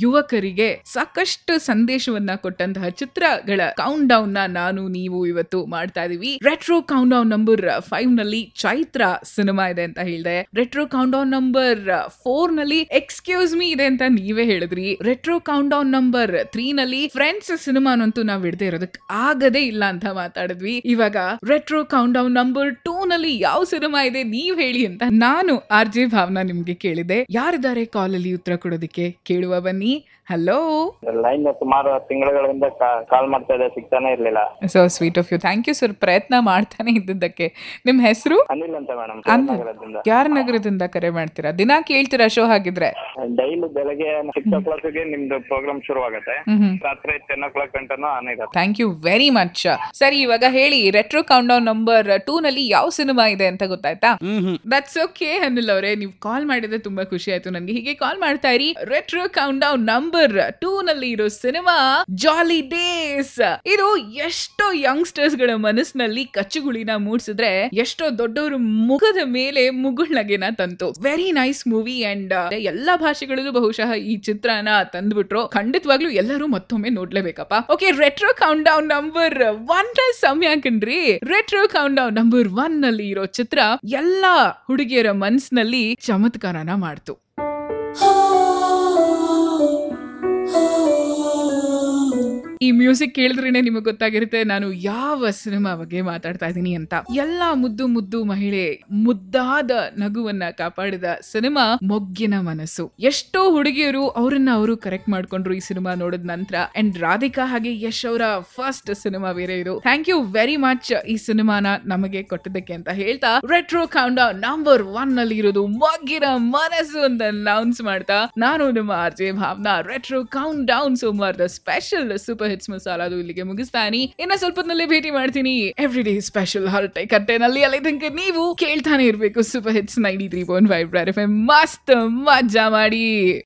ಯುವಕರಿಗೆ ಸಾಕಷ್ಟು ಸಂದೇಶವನ್ನ ಕೊಟ್ಟಂತಹ ಚಿತ್ರಗಳ ಕೌಂಟ್ ಡೌನ್ ನ ನಾನು ನೀವು ಇವತ್ತು ಮಾಡ್ತಾ ಇದೀವಿ retro countdown number five ನಲ್ಲಿ ಚೈತ್ರ ಸಿನಿಮಾ ಇದೆ ಅಂತ ಹೇಳಿದೆ retro countdown number four ನಲ್ಲಿ ಎಕ್ಸ್ಕ್ಯೂಸ್ ಮೀ ಇದೆ ಅಂತ ನೀವೇ ಹೇಳಿದ್ರಿ retro countdown number three ನಲ್ಲಿ ಫ್ರೆಂಡ್ಸ್ ಸಿನಿಮಾನಂತೂ ನಾವ್ ಹಿಡ್ದೆ ಇರೋದಕ್ಕೆ ಆಗದೇ ಇಲ್ಲ ಅಂತ ಮಾತಾಡಿದ್ವಿ ಇವಾಗ retro countdown number two ನಲ್ಲಿ ಯಾವ ಸಿನಿಮಾ ಇದೆ ನೀವ್ ಹೇಳಿ ಅಂತ ನಾನು ಆರ್ ಜೆ ಭಾವನಾ ನಿಮ್ಗೆ ಕೇಳಿದೆ ಯಾರಿದ್ದಾರೆ ಕಾಲ್ ಅಲ್ಲಿ ಉತ್ತರ ಕೊಡೋದಕ್ಕೆ ಕೇಳುವ ಬನ್ನಿ ಹಲೋ ಲೈನ್ ಸುಮಾರು ತಿಂಗಳುಗಳಿಂದ ಕಾಲ್ ಮಾಡ್ತಾ ಇದ್ದೆ ಸಿಗ್ತಾನೆ ಇರ್ಲಿಲ್ಲ so sweet of you thank you sir ಪ್ರಯತ್ನ ಮಾಡ್ತಾನೆ ಇದ್ದಿದ್ದಕ್ಕೆ ನಿಮ್ ಹೆಸರು ಅನಿಲ್ ಅಂತ ಮೇಡಮ್ ನಗರದಿಂದ ಯಾರ ನಗರದಿಂದ ಕರೆ ಮಾಡ್ತೀರಾ ದಿನಾ ಕೇಳ್ತೀರಾ ಶೋ ಹಾಗಿದ್ರೆ ಡೈಲಿ ಬೆಳಗ್ಗೆ ಸಿಕ್ಸ್ ಓ ಕ್ಲಾಕ್ಗೆ ನಿಮ್ದು ಪ್ರೋಗ್ರಾಮ್ ಶುರು ಆಗುತ್ತೆ ಹ್ಮ್ ಹ್ಮ್ ರಾತ್ರಿ ಟೆನ್ ಓ ಕ್ಲಾಕ್ ಗಂಟನೂ ಆನ್ ಇರುತ್ತೆ ಥ್ಯಾಂಕ್ ಯು ವೆರಿ ಮಚ್ ಸರಿ ಇವಾಗ ಹೇಳಿ retro countdown number two ನಲ್ಲಿ ಯಾವ ಸಿನಿಮಾ ಇದೆ ಅಂತ ಗೊತ್ತಾಯ್ತಾ ದಟ್ಸ್ ಓಕೆ ಅನಿಲ್ ಅವರೇ ನೀವು ಕಾಲ್ ಮಾಡಿದ್ರೆ ತುಂಬಾ ಖುಷಿ ಆಯ್ತು ನನಗೆ ಹೀಗೆ ಕಾಲ್ ಮಾಡ್ತಾ ಇರಿ retro countdown number two ನಲ್ಲಿ ಇರೋ ಸಿನಿಮಾ ಜಾಲಿ ಡೇಸ್ ಇದು ಎಷ್ಟೋ ಯಂಗ್ಸ್ಟರ್ಸ್ ಗಳ ಮನಸ್ಸಿನಲ್ಲಿ ಕಚ್ಚುಗುಳಿನ ಮೂಡಿಸಿದ್ರೆ ಎಷ್ಟೋ ದೊಡ್ಡವರು ಮುಖದ ಮೇಲೆ ಮುಗುಳ್ನಗೆನ ತಂತು ವೆರಿ ನೈಸ್ ಮೂವಿ ಅಂಡ್ ಎಲ್ಲಾ ಭಾಷೆಗಳಲ್ಲೂ ಬಹುಶಃ ಈ ಚಿತ್ರನ ತಂದ್ಬಿಟ್ರು ಖಂಡಿತವಾಗ್ಲೂ ಎಲ್ಲರೂ ಮತ್ತೊಮ್ಮೆ ನೋಡ್ಲೇಬೇಕಪ್ಪ okay retro countdown number one ಸಮಯ ಕಣ್ರಿ retro countdown number one ನಲ್ಲಿ ಇರೋ ಚಿತ್ರ ಎಲ್ಲಾ ಹುಡುಗಿಯರ ಮನ್ಸಿನಲ್ಲಿ ಚಮತ್ಕಾರನ ಮಾಡ್ತು ಈ ಮ್ಯೂಸಿಕ್ ಕೇಳಿದ್ರೇನೆ ನಿಮಗೆ ಗೊತ್ತಾಗಿರುತ್ತೆ ನಾನು ಯಾವ ಸಿನಿಮಾ ಬಗ್ಗೆ ಮಾತಾಡ್ತಾ ಇದ್ದೀನಿ ಅಂತ ಎಲ್ಲಾ ಮುದ್ದು ಮುದ್ದು ಮಹಿಳೆ ಮುದ್ದಾದ ನಗುವನ್ನ ಕಾಪಾಡಿದ ಸಿನಿಮಾ ಮೊಗ್ಗಿನ ಮನಸ್ಸು ಎಷ್ಟೋ ಹುಡುಗಿಯರು ಅವರನ್ನ ಅವರು ಕರೆಕ್ಟ್ ಮಾಡ್ಕೊಂಡ್ರು ಈ ಸಿನಿಮಾ ನೋಡಿದ ನಂತರ ಅಂಡ್ ರಾಧಿಕಾ ಹಾಗೆ ಯಶ್ ಅವರ ಫಸ್ಟ್ ಸಿನಿಮಾ ಬೇರೆ ಇದು ಥ್ಯಾಂಕ್ ಯು ವೆರಿ ಮಚ್ ಈ ಸಿನಿಮಾನ ನಮಗೆ ಕೊಟ್ಟಿದ್ದಕ್ಕೆ ಅಂತ ಹೇಳ್ತಾ ರೆಟ್ರೋ ಕೌಂಡ ನಂಬರ್ ಒನ್ ನಲ್ಲಿ ಇರೋದು ಮೊಗ್ಗಿನ ಮನಸ್ಸು ಅಂತ ಅನೌನ್ಸ್ ಮಾಡ್ತಾ ನಾನು ನಿಮ್ಮ R J Bhavana retro countdown ಸೋಮವಾರದ ಸ್ಪೆಷಲ್ ಸೂಪರ್ ಹಿಟ್ಸ್ ಮಸಾಲ ಅದು ಇಲ್ಲಿಗೆ ಮುಗಿಸ್ತಾನಿ ಇನ್ನ ಸ್ವಲ್ಪ ಹೊತ್ತಿನಲ್ಲಿ ಭೇಟಿ ಮಾಡ್ತೀನಿ ಎವ್ರಿ ಡೇ ಸ್ಪೆಷಲ್ ಹರಟೆ ಕಟ್ಟೆನಲ್ಲಿ ಅಲ್ಲಿ ತನಕ ನೀವು ಕೇಳ್ತಾನೆ ಇರ್ಬೇಕು super hits ninety three point five ಮಸ್ತ್ ಮಜಾ ಮಾಡಿ